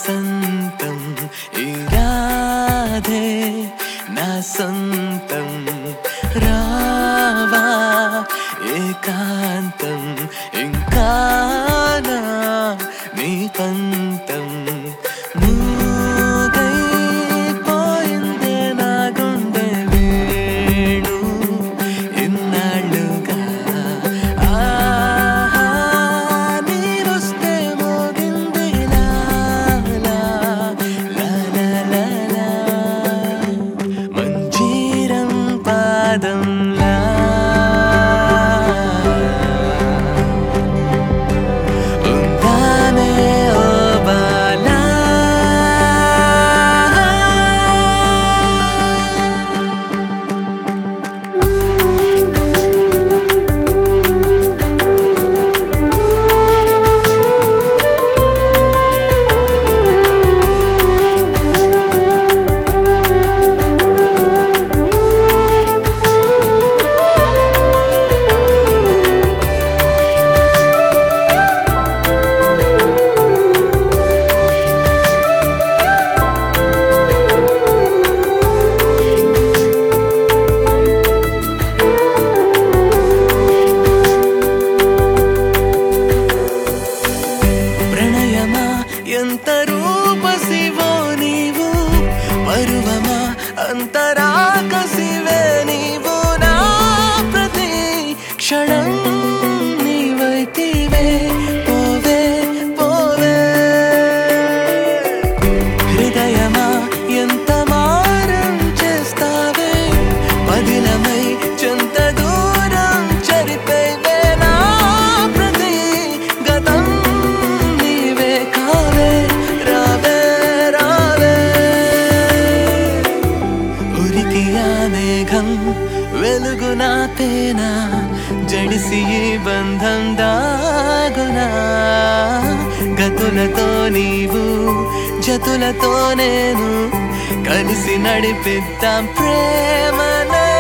వసంతం ఈ రాధే నా సొంతం రావా ఏకాంతం ఇంకా నా నీ పంతం మూగైపోయిందే నా గుండె వేణు ఇన్నాళ్ళుగా ఆహా నీరొస్తే మోగింది లా లా లా లా లా లా మంజీరం పాదంలా ఉందానే ఓ బాలా ప్రణయమా ఎంత రూపసివో నీవు పరువమా అంతరాకసివే నీవు నా ప్రతి క్షణం నీవైతివే పోవే పోవే హృదయమా ఎంత మారం చేస్తావే పదిలమై చెంత దూరం చరిపేవే నా ప్రతి గతం నీవే కావే రావే రావే ఉరికి ఆ మేఘం వెలుగు నా పేనా జడిసి ఈ బంధం దాగునా గతులతో నీవు జతులతో నేను కలిసి నడిపిద్దాం ప్రేమనే